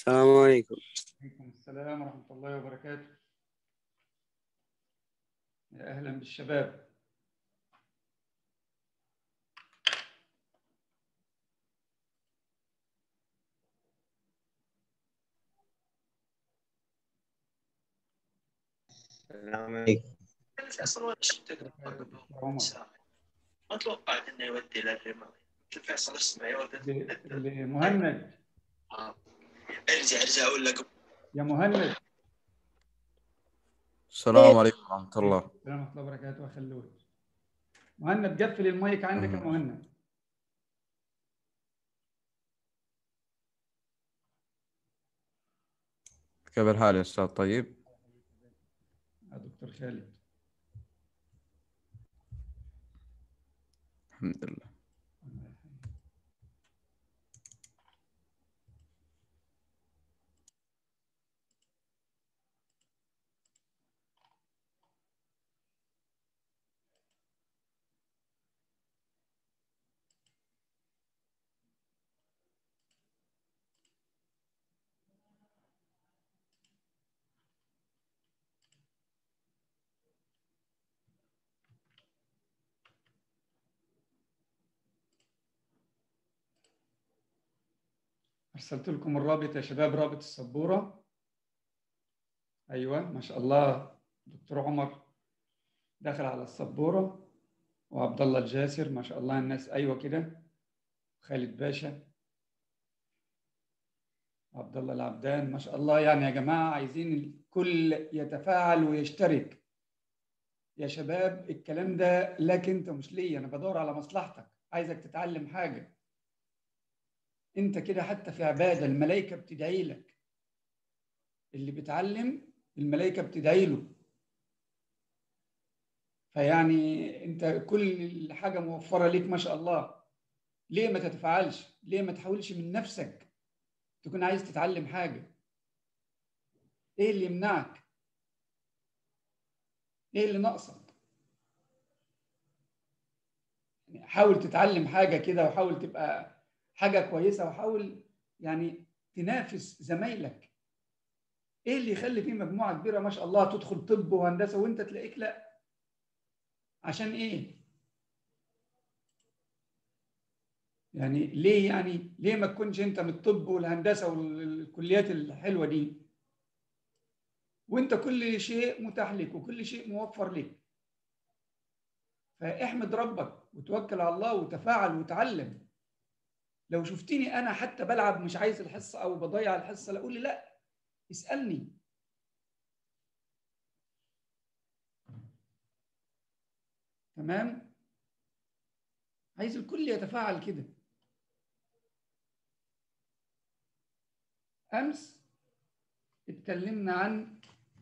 السلام عليكم عليكم السلام ورحمة الله وبركاته يا أهلا بالشباب السلام عليكم فيصل وش تقدر عمر ما توقعت انه يودي للرماية مثل فيصل اسمه يودي اللي- اللي مهند ارجع ارجع اقول لك يا مهند السلام عليكم ورحمة الله السلام ورحمة الله وبركاته خلود مهند قفل المايك عندك يا مهم. مهند كيف الحال يا أستاذ طيب؟ يا دكتور خالد الحمد لله أرسلت لكم الرابط يا شباب رابط السبورة أيوة ما شاء الله دكتور عمر دخل على السبورة وعبد الله الجاسر ما شاء الله الناس أيوة كده خالد باشا عبد الله العبدان ما شاء الله يعني يا جماعة عايزين الكل يتفاعل ويشترك يا شباب الكلام ده لك أنت مش ليا أنا بدور على مصلحتك عايزك تتعلم حاجة انت كده حتى في عباده الملائكه بتدعي لك اللي بيتعلم الملائكه بتدعي له فيعني انت كل حاجه موفره ليك ما شاء الله ليه ما تتفاعلش ليه ما تحاولش من نفسك تكون عايز تتعلم حاجه ايه اللي يمنعك ايه اللي ناقصك يعني حاول تتعلم حاجه كده وحاول تبقى حاجه كويسه وحاول يعني تنافس زمايلك ايه اللي يخلي في مجموعه كبيره ما شاء الله تدخل طب وهندسه وانت تلاقيك لا عشان ايه يعني ليه يعني ليه ما تكونش انت من الطب والهندسه والكليات الحلوه دي وانت كل شيء متاح لك وكل شيء موفر لك فاحمد ربك وتوكل على الله وتفاعل وتعلم لو شفتني انا حتى بلعب مش عايز الحصه او بضيع الحصه لا قول لي لا اسالني تمام عايز الكل يتفاعل كده امس اتكلمنا عن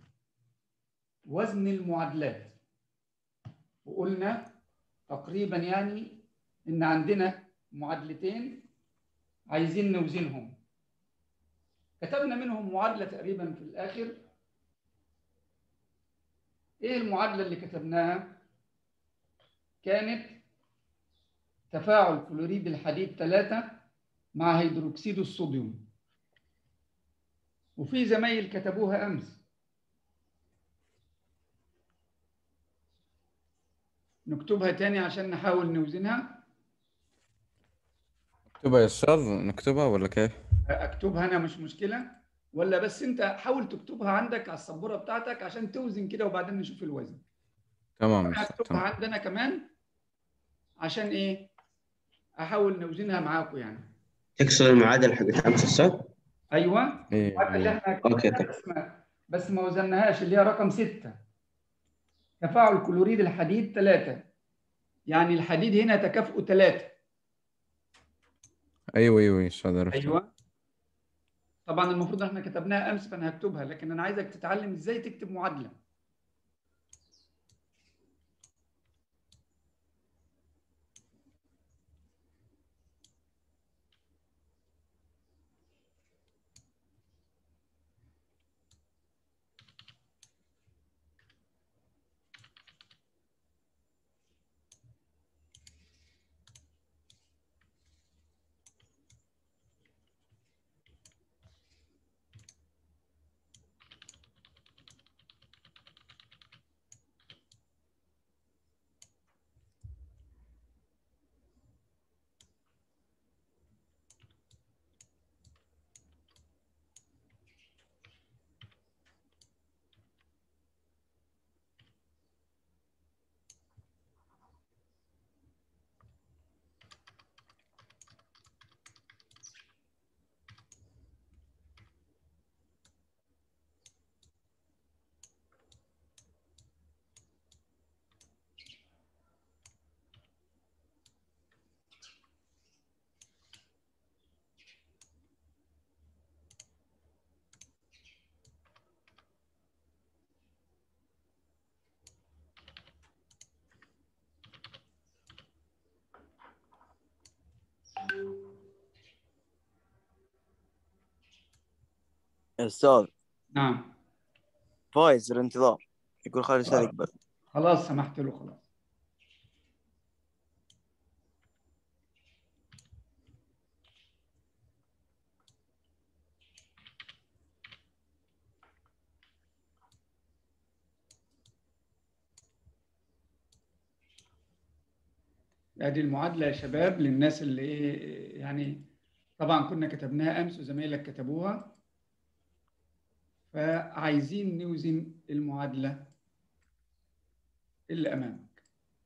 وزن المعادلات وقلنا تقريبا يعني ان عندنا معادلتين عايزين نوزنهم كتبنا منهم معادلة تقريبا في الآخر إيه المعادلة اللي كتبناها؟ كانت تفاعل كلوريد الحديد 3 مع هيدروكسيد الصوديوم وفي زمايل كتبوها أمس نكتبها تاني عشان نحاول نوزنها نكتبها يا أستاذ نكتبها ولا كيف؟ اكتبها انا مش مشكله ولا بس انت حاول تكتبها عندك على السبوره بتاعتك عشان توزن كده وبعدين نشوف الوزن تمام يا انا أستاذ هكتبها تمام عندنا كمان عشان ايه احاول نوزنها معاكم يعني تقصد المعادلة حقت أمس السبت؟ ايوه إيه المعادلة اللي إيه. احنا أوكي، كتبناها بس ما بس ما وزناهاش اللي هي رقم ستة تفاعل كلوريد الحديد 3 يعني الحديد هنا تكافؤه 3 أيوه أيوه يا أستاذ عرفت ايوه طبعا المفروض احنا كتبناها امس فانا هكتبها لكن انا عايزك تتعلم ازاي تكتب معادله يا استاذ نعم فايز الانتظار يقول خالد استاذ يقبل خلاص سمحت له خلاص ادي المعادله يا شباب للناس اللي ايه يعني طبعا كنا كتبناها امس وزمايلك كتبوها فعايزين نوزن المعادله اللي امامك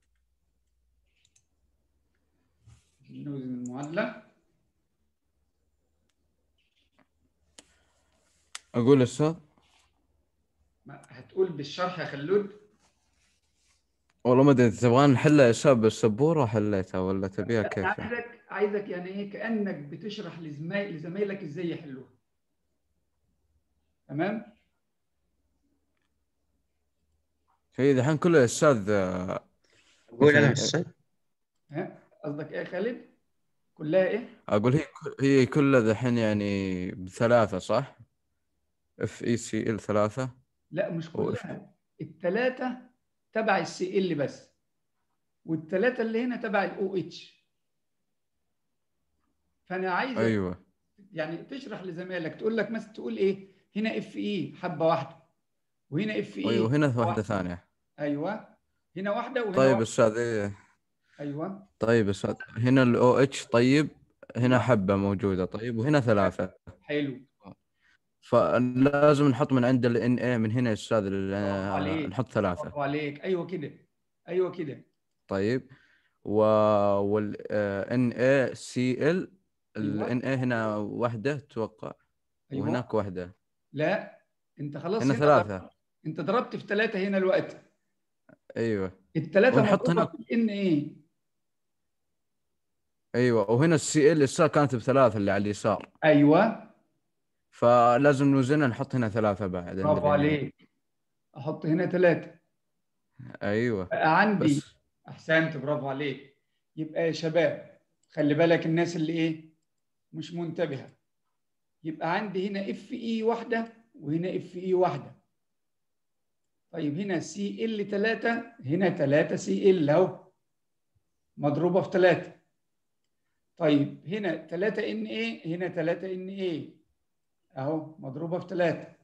نوزن المعادله اقول استاذ ما هتقول بالشرح يا خلود والله ما ادري إنت تبغى نحلها يا استاذ بالسبوره حليتها ولا تبيها كيف يعني؟ عايزك عايزك يعني ايه كانك بتشرح لزمايل لزمايلك ازاي يحلوها تمام هي دحين كلها يا استاذ آه، أقول أنا مثلاً- أستاذ ها قصدك ايه يا خالد كلها ايه اقول هي هي كلها دحين يعني بثلاثه صح؟ اف اي سي ال ثلاثه لا مش هو كلها الثلاثه تبع السي ال بس والثلاثه اللي هنا تبع الاو اتش فانا عايزك ايوه يعني تشرح لزمايلك تقول لك مثلا تقول ايه هنا اف اي حبه واحده وهنا اف اي ايوه هنا واحده ثانيه ايوه هنا واحده وهنا طيب واحدة. استاذ إيه. ايوه طيب استاذ هنا الاو اتش طيب هنا حبه موجوده طيب وهنا ثلاثه حلو فلازم نحط من عند الان اي من هنا يا استاذ ال- برافو عليك. نحط ثلاثه برافو عليك ايوه كده ايوه كده طيب و وال ان اي سي ال أيوة. الان اي هنا واحده اتوقع ايوه وهناك واحده لا انت خلاص هنا ضربت- ثلاثه انت ضربت في ثلاثه هنا الوقت ايوه الثلاثه ونحط مضروبه هنا- في الان ايه ايوه وهنا السي ال اليسار كانت بثلاثه اللي على اليسار ايوه فلازم نوزنها نحط هنا ثلاثه بعد عند برافو ال NA. عليك احط هنا ثلاثه ايوه بقى عندي بس احسنت برافو عليك يبقى يا شباب خلي بالك الناس اللي ايه مش منتبهه يبقى عندي هنا اف اي واحده وهنا اف اي واحده طيب هنا سي ال 3 هنا 3 سي ال اهو مضروبه في 3 طيب هنا 3 ان ايه هنا 3 ان ايه اهو مضروبه في 3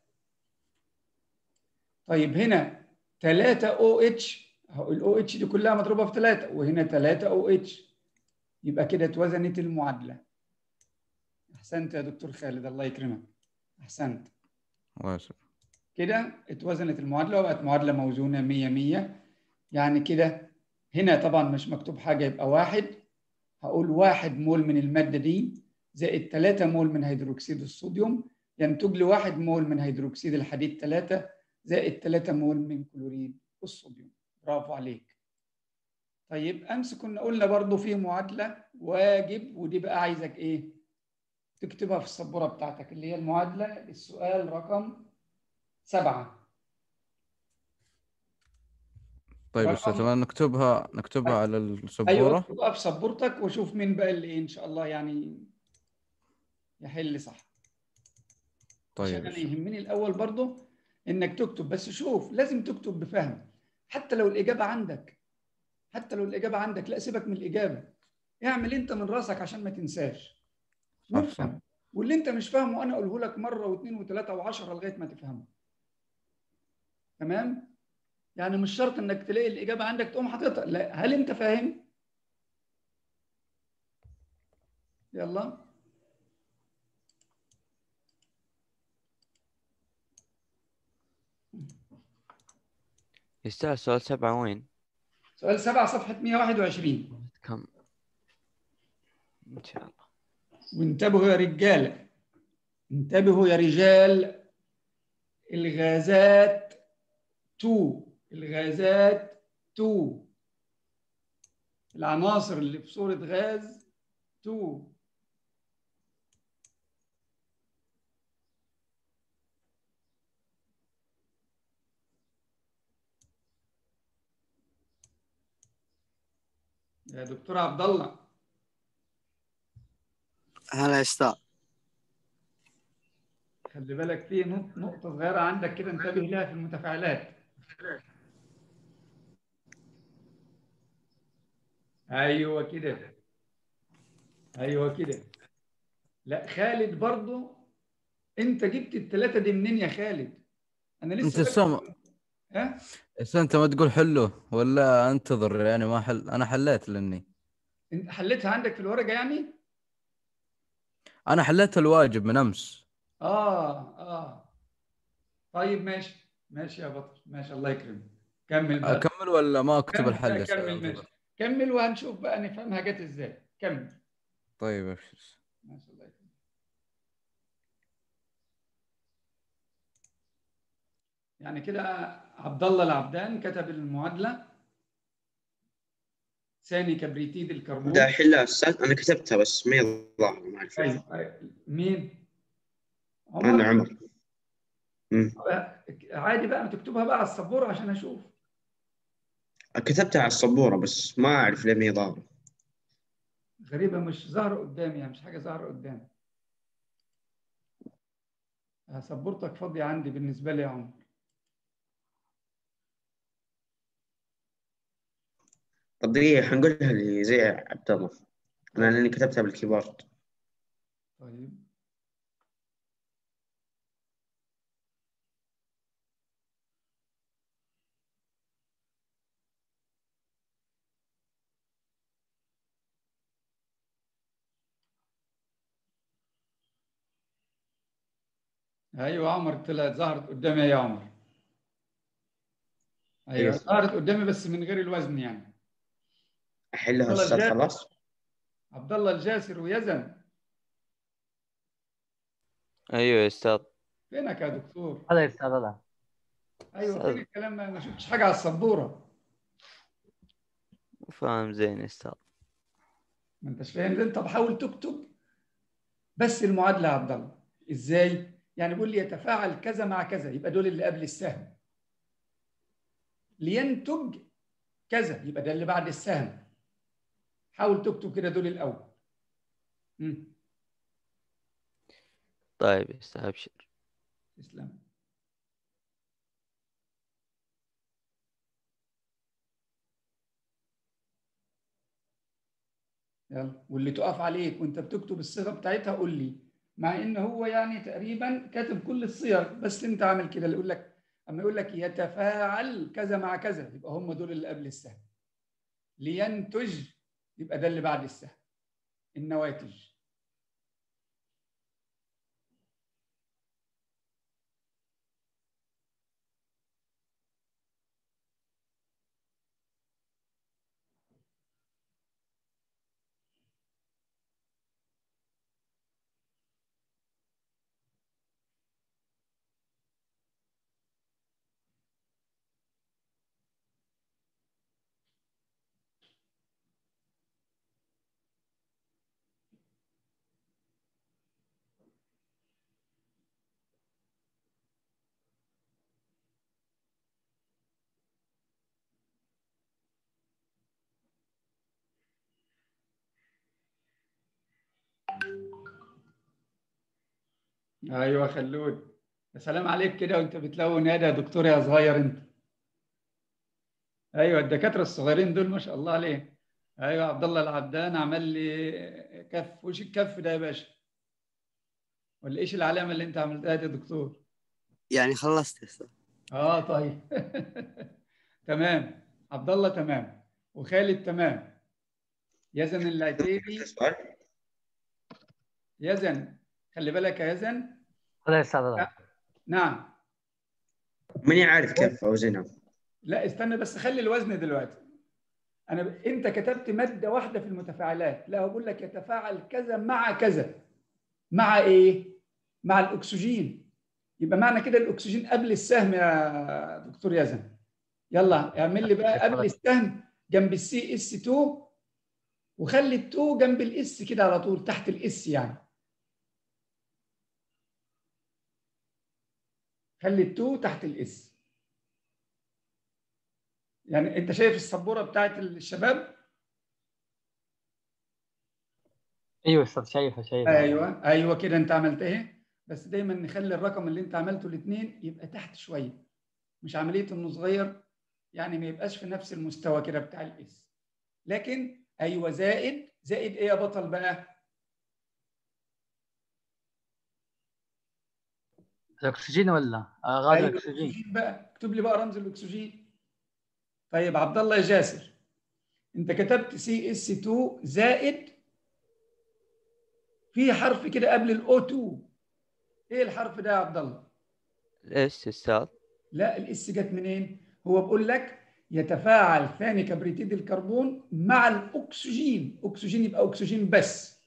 طيب هنا 3 او اتش اهو الاو اتش دي كلها مضروبه في 3 وهنا 3 او اتش يبقى كده اتوزنت المعادله احسنت يا دكتور خالد الله يكرمك احسنت الله يسلمك. كده اتوزنت المعادله وبقت معادله موزونه 100 100 يعني كده هنا طبعا مش مكتوب حاجه يبقى واحد هقول واحد مول من الماده دي زائد 3 مول من هيدروكسيد الصوديوم ينتج لي واحد مول من هيدروكسيد الحديد 3 زائد 3 مول من كلوريد الصوديوم برافو عليك طيب امس كنا قلنا برضو في معادله واجب ودي بقى عايزك ايه تكتبها في السبوره بتاعتك اللي هي المعادله السؤال رقم سبعة طيب رقم- استاذ تمام نكتبها نكتبها على ايوه السبوره اكتبها في سبورتك وشوف مين بقى اللي إيه ان شاء الله يعني يحل صح طيب عشان انا أستاذ. يهمني الاول برضو انك تكتب بس شوف لازم تكتب بفهم حتى لو الاجابه عندك حتى لو الاجابه عندك لا سيبك من الاجابه اعمل انت من راسك عشان ما تنساش صح، صح. وافهم واللي انت مش فاهمه انا اقوله لك مره واثنين وثلاثه وعشره لغايه ما تفهمه تمام يعني مش شرط انك تلاقي الاجابه عندك تقوم حاططها لا هل انت فاهم يلا يستاهل سؤال سبعة وين؟ سؤال سبعة صفحة 121 كم؟ إن شاء الله وانتبهوا يا رجالة انتبهوا يا رجال الغازات تو الغازات تو العناصر اللي في صورة غاز تو يا دكتور عبد الله هلا يا استاذ خلي بالك في نق- نقطة صغيرة عندك كده انتبه لها في المتفاعلات ايوه كده ايوه كده لا خالد برضو انت جبت الثلاثة دي منين يا خالد؟ انا لسه انت فاكر- السما ها؟ بس انت ما تقول حله ولا انتظر يعني ما حل انا حليت لاني انت حليتها عندك في الورقة يعني؟ انا حليت الواجب من امس اه اه طيب ماشي ماشي يا بطل ماشي الله يكرمك كمل بقى اكمل ولا ما اكتب كمل الحل يا كمل أستاذ؟ ماشي كمل وهنشوف بقى نفهمها جت ازاي كمل طيب ابشر ماشي الله يكرمك يعني كده عبد الله العبدان كتب المعادله ثاني كبريتيد الكربون بدي احلها استاذ انا كتبتها بس ما هي ظاهره ما اعرف ليش. أيوة. أيوة. مين؟ انا عمر أمم. عادي بقى ما تكتبها بقى على السبوره عشان اشوف كتبتها على السبوره بس ما اعرف ليه ما هي ظاهره غريبه مش ظاهره قدامي يعني مش حاجه ظاهره قدامي آه، سبورتك فاضيه عندي بالنسبه لي يا عمر طب دقيقه حنقولها لي زي عبد الله انا لاني كتبتها بالكيبورد طيب ايوه عمر طلعت ظهرت قدامي يا عمر ايوه أيوة. ظهرت قدامي بس من غير الوزن يعني احلها والله استاذ الجاي. خلاص عبد الله الجاسر ويزن ايوه يا استاذ فينك يا دكتور هذا يا استاذ هذا ايوه أستاذ. فين الكلام ما ما شفتش حاجه على السبوره فاهم زين يا استاذ ما انتش فاهم ده انت بحاول تكتب بس المعادله يا عبد الله ازاي يعني بيقول لي يتفاعل كذا مع كذا يبقى دول اللي قبل السهم لينتج كذا يبقى ده اللي بعد السهم حاول تكتب كده دول الاول امم طيب يا استاذ ابشر تسلم يلا واللي تقف عليك وانت بتكتب الصيغه بتاعتها قول لي مع ان هو يعني تقريبا كاتب كل الصيغ بس انت عامل كده اللي يقول لك اما يقول لك يتفاعل كذا مع كذا يبقى هم دول اللي قبل السهم لينتج يبقى ده اللي بعد السهم النواتج ايوه خلود يا سلام عليك كده وانت بتلون يد يا دكتور يا صغير انت ايوه الدكاتره الصغيرين دول ما شاء الله عليه ايوه عبد الله العبدان عمل لي كف وش الكف ده يا باشا ولا ايش العلامه اللي انت عملتها دي يا دكتور يعني خلصت يا استاذ اه طيب تمام عبد الله تمام وخالد تمام يزن العتيبي سؤال يزن خلي بالك يا يزن هذا يا استاذ هذا نعم ماني عارف كيف اوزنها لا استنى بس خلي الوزن دلوقتي انا ب... انت كتبت ماده واحده في المتفاعلات لا هو بقول لك يتفاعل كذا مع كذا مع ايه مع الاكسجين يبقى معنى كده الاكسجين قبل السهم يا دكتور يزن يلا اعمل لي بقى قبل السهم جنب السي اس 2 وخلي ال 2 جنب الاس كده على طول تحت الاس يعني خلي ال 2 تحت الاس يعني انت شايف السبوره بتاعت الشباب ايوه استاذ شايفه شايفه ايوه ايوه كده انت عملت ايه بس دايما نخلي الرقم اللي انت عملته الاثنين يبقى تحت شويه مش عمليه انه صغير يعني ما يبقاش في نفس المستوى كده بتاع الاس لكن ايوه زائد زائد ايه يا بطل بقى الاكسجين ولا آه غاز أيوة الاكسجين الأكسجين بقى اكتب لي بقى رمز الاكسجين طيب عبد الله يا جاسر انت كتبت سي اس 2 زائد في حرف كده قبل الاو 2 ايه الحرف ده يا عبد الله ايش استاذ لا الاس جت منين هو بيقول لك يتفاعل ثاني كبريتيد الكربون مع الاكسجين اكسجين يبقى اكسجين بس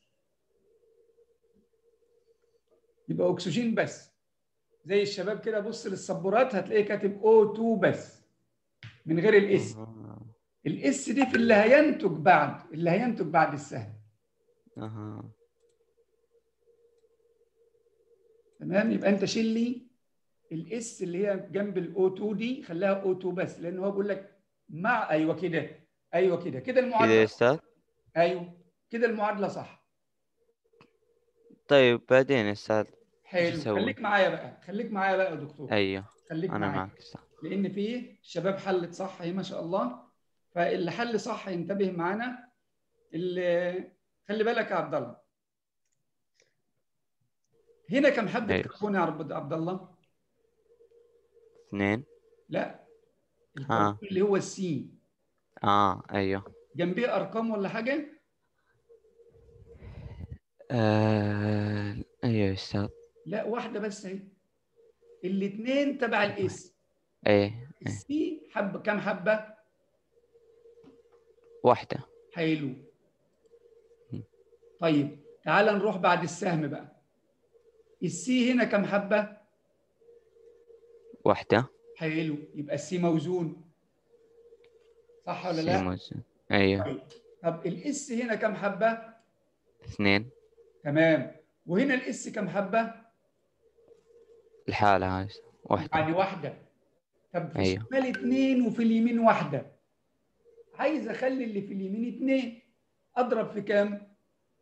يبقى اكسجين بس زي الشباب كده بص للسبورات هتلاقيه كاتب O2 بس من غير الاس اها الاس دي في اللي هينتج بعد اللي هينتج بعد السهم اها تمام يبقى انت شيل لي الاس اللي هي جنب الاو 2 دي خليها او 2 بس لان هو بيقول لك مع ايوه كده ايوه كده كده كذا يا المعادله استاذ ايوه كده المعادله صح طيب بعدين يا استاذ حلو أسوي؟ خليك معايا بقى خليك معايا بقى يا دكتور ايوه خليك انا معايا معك استاذ لان في الشباب حلت صح اهي ما شاء الله فاللي حل صح ينتبه معانا اللي خلي بالك يا عبد الله هنا كم حبه أيوة. كربون يا عبد عبد الله اثنين لا ها. الكربون اللي هو السي اه ايوه جنبيه ارقام ولا حاجه آه... ايوه يا استاذ لا واحده بس اهي الاثنين تبع الاس ايه السي حبه كم حبه واحدة حلو م. طيب تعال نروح بعد السهم بقى السي هنا كم حبه واحدة حلو يبقى السي موزون صح ولا لا سيموز ايوه طيب. طب الاس هنا كم حبه اثنين تمام وهنا الاس كم حبه الحالة هاي واحدة يعني واحده طب في أيوه. الشمال اثنين وفي اليمين واحده عايز اخلي اللي في اليمين اثنين اضرب في كام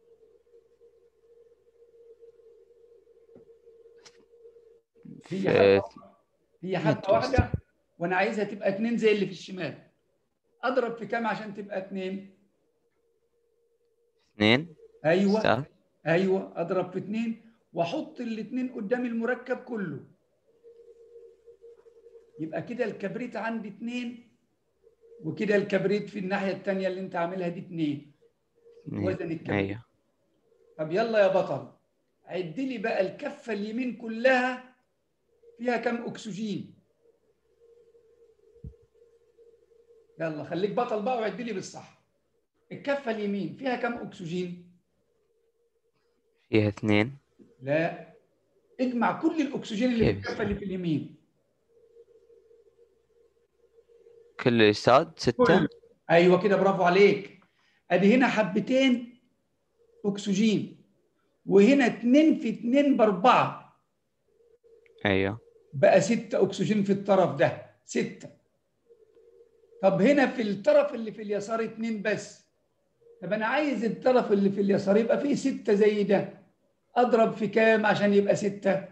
هي في حبه هي حبه متر واحده وانا عايزها تبقى اثنين زي اللي في الشمال اضرب في كام عشان تبقى اثنين اثنين ايوه استاذ ايوه اضرب في اثنين واحط الاثنين قدام المركب كله يبقى كده الكبريت عندي اثنين وكده الكبريت في الناحيه الثانيه اللي انت عاملها دي اثنين اثنين. وزن الكبريت ايوه طب يلا يا بطل عد لي بقى الكفه اليمين كلها فيها كم اكسجين يلا خليك بطل بقى وعد لي بالصح الكفه اليمين فيها كم اكسجين فيها اثنين لا اجمع كل الاكسجين اللي في كيف؟ الكفه اللي في اليمين كل استاذ ستة كله. ايوه كده برافو عليك ادي هنا حبتين اكسجين وهنا اتنين في اتنين باربعه ايوه بقى ستة أكسجين في الطرف ده ستة طب هنا في الطرف اللي في اليسار اتنين بس طب أنا عايز الطرف اللي في اليسار يبقى فيه ستة زي ده أضرب في كام عشان يبقى ستة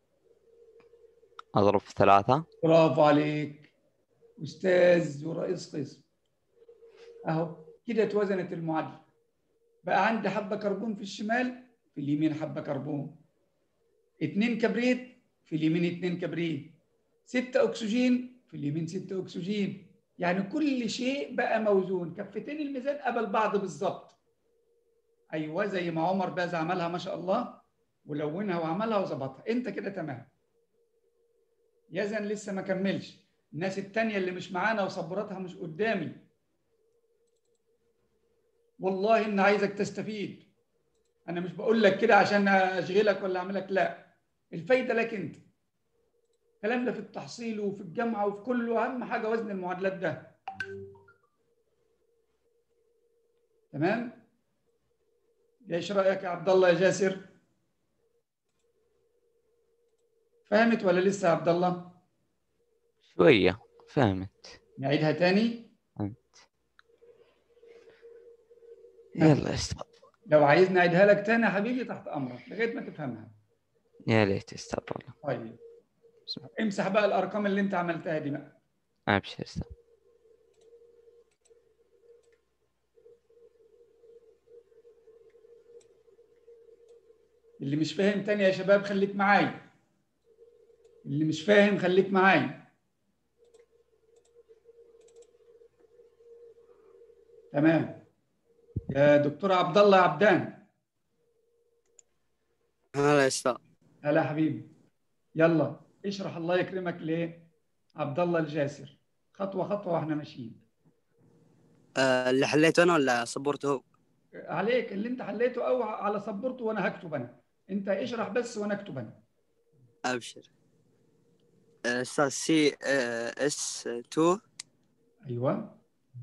اضرب في ثلاثة برافو عليك أستاذ ورئيس قسم أهو كده اتوزنت المعادلة بقى عندي حبة كربون في الشمال في اليمين حبة كربون اتنين كبريت في اليمين اتنين كبريت ستة أكسجين في اليمين ستة أكسجين يعني كل شيء بقى موزون كفتين الميزان قبل بعض بالظبط أيوة زي ما عمر باز عملها ما شاء الله ولونها وعملها وظبطها أنت كده تمام يزن لسه ما كملش الناس التانية اللي مش معانا وصبرتها مش قدامي والله إن عايزك تستفيد أنا مش بقول لك كده عشان أشغلك ولا أعملك لا الفايدة لك أنت الكلام ده في التحصيل وفي الجامعة وفي كله أهم حاجة وزن المعادلات ده تمام ايش رأيك يا عبد الله يا جاسر فهمت ولا لسه يا عبد الله شوية فهمت نعيدها تاني يلا يا استاذ لو عايز نعيدها لك تاني يا حبيبي تحت امرك لغايه ما تفهمها يا ليت استاذ والله طيب امسح بقى الارقام اللي انت عملتها دي بقى ابشر استاذ اللي مش فاهم تاني يا شباب خليك معايا اللي مش فاهم خليك معايا تمام يا دكتور عبد الله عبدان هلا يا استاذ هلا حبيبي يلا اشرح الله يكرمك ليه عبد الله الجاسر خطوه خطوه واحنا ماشيين آه، اللي حليته انا ولا صبرته هو؟ عليك اللي انت حليته او على سبورته وانا هكتب انا انت اشرح بس وانا اكتب انا ابشر آه، استاذ سي آه، اس 2 ايوه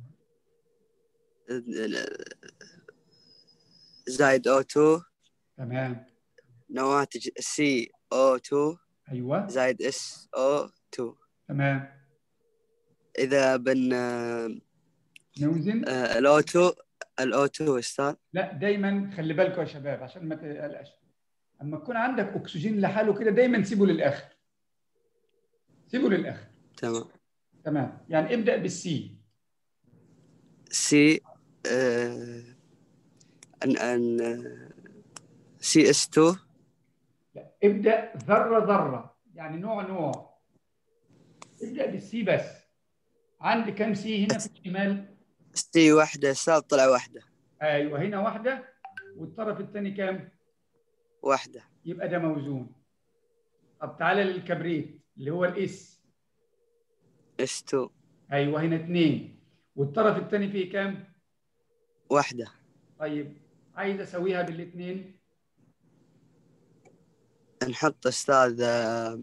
زائد او 2 تمام نواتج سي او 2 ايوه زائد اس او 2 تمام اذا بن آه، نوزن الاو 2 الاو 2 استاذ لا دايما خلي بالكم يا شباب عشان ما تقلقش اما تكون عندك اكسجين لحاله كده دايما سيبه للاخر سيبه للاخر تمام تمام يعني ابدا بالسي سي آه، ان ان آه، سي اس 2 لا ابدا ذره ذره يعني نوع نوع ابدا بالسي بس عندي كام سي هنا في الشمال سي واحدة استاذ طلع واحدة ايوه هنا واحده والطرف الثاني كام واحدة يبقى ده موزون طب تعالى للكبريت اللي هو الاس اس 2 ايوه هنا اثنين والطرف الثاني فيه كام واحدة طيب عايز اسويها بالاثنين نحط استاذ آه،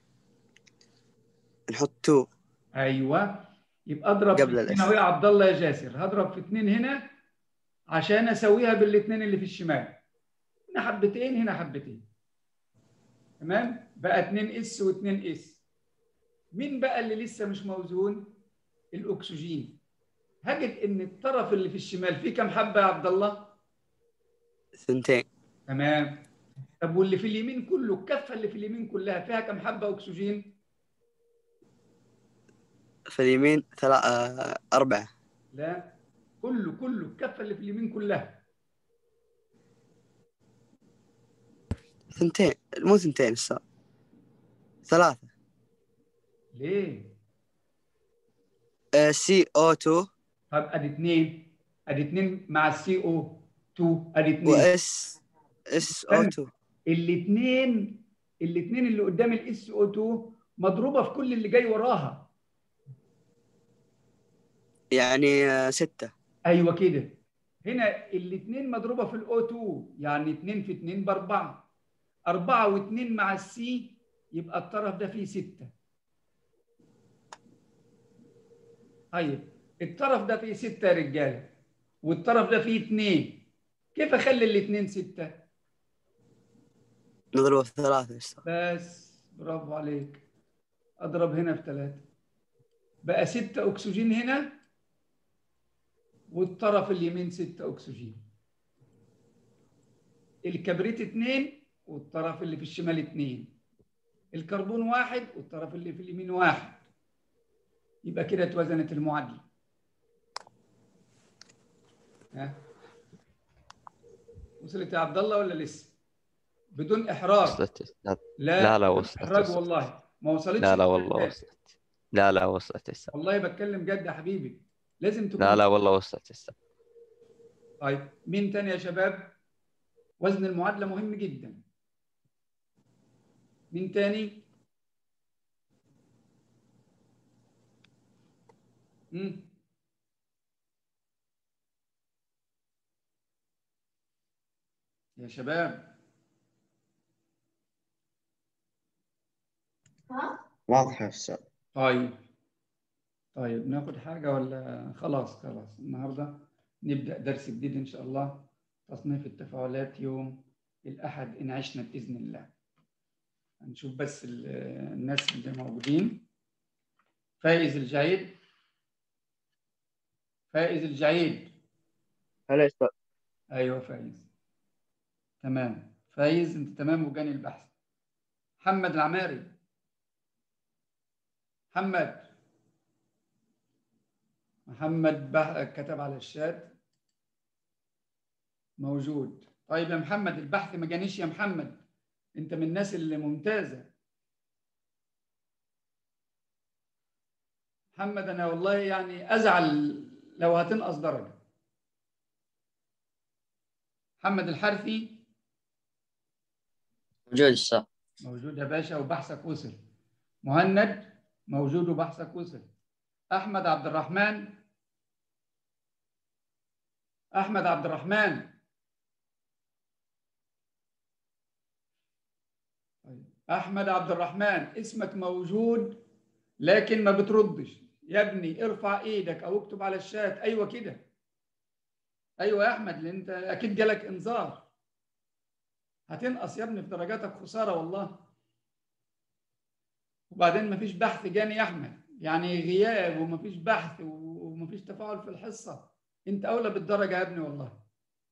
نحط 2 ايوه يبقى اضرب قبل في الإس. هنا يا عبد الله يا جاسر هضرب في اثنين هنا عشان اسويها بالاثنين اللي في الشمال هنا حبتين هنا حبتين تمام بقى 2 اس و2 اس مين بقى اللي لسه مش موزون الاكسجين هجد ان الطرف اللي في الشمال فيه كام حبه يا عبد الله ثنتين تمام طب واللي في اليمين كله الكفه اللي في اليمين كلها فيها كام حبه اكسجين في اليمين ثلاثة آه، أربعة لا كله كله الكفه اللي في اليمين كلها ثنتين مو ثنتين استاذ ثلاثة ليه سي او 2 طب ادي اثنين ادي اثنين مع السي او 2 ادي اثنين واس اس او 2 الاثنين الاثنين اللي قدام الاس او 2 مضروبه في كل اللي جاي وراها يعني آه، ستة ايوه كده هنا الاثنين مضروبه في الاو 2 يعني 2 في 2 باربعه أربعة واثنين مع السي يبقى الطرف ده فيه ستة طيب الطرف ده فيه ستة يا رجالة والطرف ده فيه اثنين كيف أخلي الاثنين ستة؟ نضربه في ثلاثة استاذ بس برافو عليك أضرب هنا في ثلاثة بقى ستة أكسجين هنا والطرف اليمين ستة أكسجين الكبريت اتنين والطرف اللي في الشمال اتنين الكربون واحد والطرف اللي في اليمين واحد يبقى كده اتوزنت المعادلة ها وصلت يا عبد الله ولا لسه؟ بدون إحراج وصلت استاذ لا لا، لا، بدون وصلت، إحراج وصلت. والله ما وصلتش لا لا للثالث. والله وصلت لا لا وصلت استاذ والله بتكلم جد يا حبيبي لازم تكون لا لا والله وصلت استاذ طيب مين تاني يا شباب وزن المعادلة مهم جدا مين تاني مم. يا شباب واضحة يا أستاذ طيب طيب ناخد حاجة ولا خلاص خلاص النهاردة نبدأ درس جديد إن شاء الله تصنيف التفاعلات يوم الأحد إن عشنا بإذن الله هنشوف بس ال- الناس اللي موجودين فايز الجعيد فايز الجعيد هلا استاذ أيوه فايز تمام فايز أنت تمام وجاني البحث محمد العماري محمد محمد بح... كتب على الشات موجود طيب يا محمد البحث ما جانيش يا محمد انت من الناس اللي ممتازه محمد انا والله يعني ازعل لو هتنقص درجه محمد الحرثي موجود استاذ موجود يا باشا وبحثك وصل مهند موجود وبحثك وصل احمد عبد الرحمن احمد عبد الرحمن طيب. احمد عبد الرحمن اسمك موجود لكن ما بتردش يا ابني ارفع ايدك او اكتب على الشات ايوه كده ايوه يا احمد لان انت اكيد جالك انذار هتنقص يا ابني في درجاتك خساره والله وبعدين مفيش بحث جاني يا احمد يعني غياب ومفيش بحث ومفيش تفاعل في الحصه انت اولى بالدرجه يا ابني والله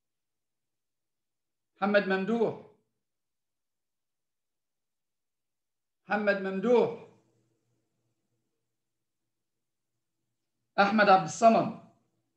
محمد ممدوح محمد ممدوح احمد عبد الصمد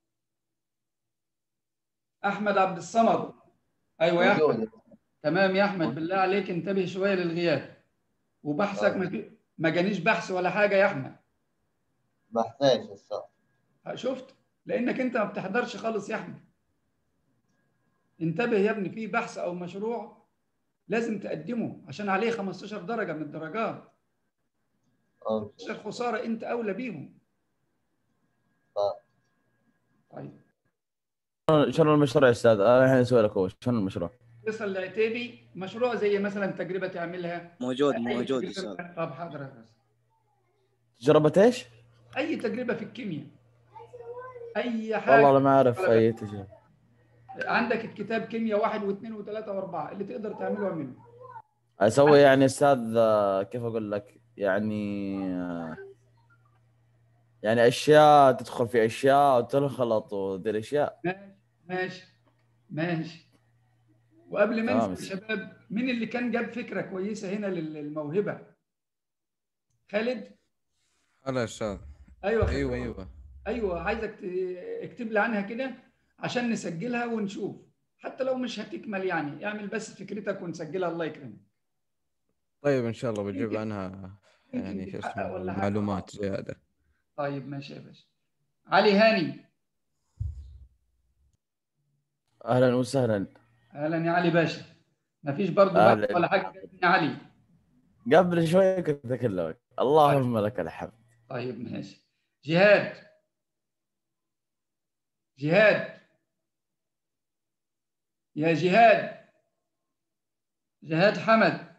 احمد عبد الصمد ايوه يا احمد تمام يا احمد بالله عليك انتبه شويه للغياب وبحثك ما في- ما جانيش بحث ولا حاجه يا احمد بحثيش استاذ شفت لانك انت ما بتحضرش خالص يا احمد انتبه يا ابني في بحث او مشروع لازم تقدمه عشان عليه 15 درجه من الدرجات اوكي الخساره انت اولى بيهم طيب. طيب شنو المشروع يا استاذ؟ انا الحين اسوي لك هو شنو المشروع؟ فيصل العتيبي مشروع زي مثلا تجربه تعملها موجود أي موجود تجربة- استاذ طب حاضر يا فيصل. تجربة ايش؟ اي تجربه في الكيمياء اي حاجه والله انا ما اعرف اي تجربة عندك الكتاب كيمياء واحد واثنين وثلاثه واربعه اللي تقدر تعمله اعمله اسوي يعني استاذ آه، كيف اقول لك؟ يعني آه، يعني اشياء تدخل في اشياء وتنخلط وذي الاشياء ماشي ماشي ماشي وقبل ما تمام. انسى يا شباب مين اللي كان جاب فكره كويسه هنا لل- للموهبه خالد هلا يا استاذ ايوه خالد. ايوه ايوه ايوه عايزك ت- اكتب لي عنها كده عشان نسجلها ونشوف حتى لو مش هتكمل يعني اعمل بس فكرتك ونسجلها الله يكرمك طيب ان شاء الله بجيب يمكن- عنها يمكن يعني شو تتحقق اسمه ولا حاجة. معلومات زيادة طيب ماشي يا باشا علي هاني اهلا وسهلا اهلا يا علي باشا مفيش برضه أهلاً. بحث ولا حاجه يا علي قبل شوي كنت اكلمك اللهم لك الحمد طيب ماشي جهاد جهاد يا جهاد جهاد حمد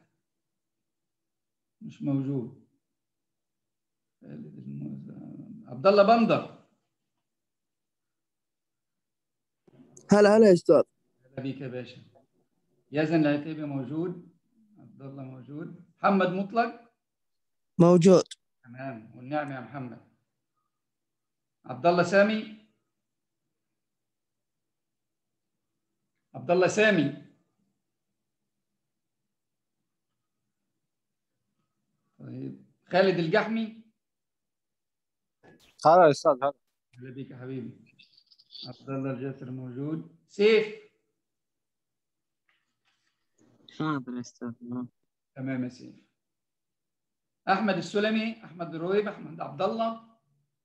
مش موجود خالد الموز- عبد الله بندر هلا هلا يا استاذ اهلا بيك يا باشا يزن العتيبي موجود عبد الله موجود محمد مطلق موجود تمام والنعم يا محمد عبد الله سامي عبد الله سامي طيب خالد الجحمي هلا يا استاذ هلا اهلا بيك يا حبيبي عبد الله الجاسر موجود سيف حاضر يا استاذ تمام يا سيف احمد السلمي احمد رويب احمد عبد الله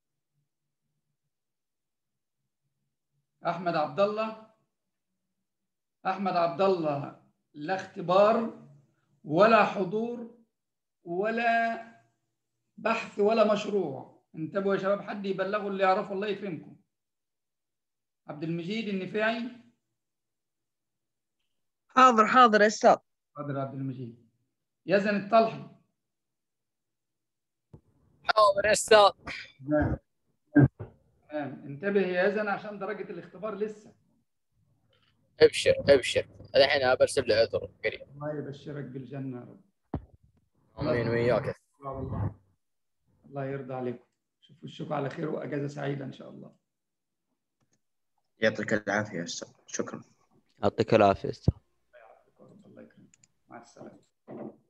احمد عبد الله احمد عبد الله لا اختبار ولا حضور ولا بحث ولا مشروع انتبهوا يا شباب حد يبلغوا اللي يعرفه الله يكرمكم عبد المجيد النفاعي حاضر حاضر يا استاذ حاضر يا عبد المجيد يزن الطلحي حاضر يا استاذ تمام تمام انتبه يا يزن عشان درجة الاختبار لسه ابشر ابشر الحين برسل لي عذر قريب الله يبشرك بالجنة يا رب امين وياك الله والله الله يرضى عليكم شوفوا الشكر على خير واجازة سعيدة ان شاء الله يعطيك العافية يا أستاذ شكرا يعطيك العافية استاذ الله يكرمك مع السلامة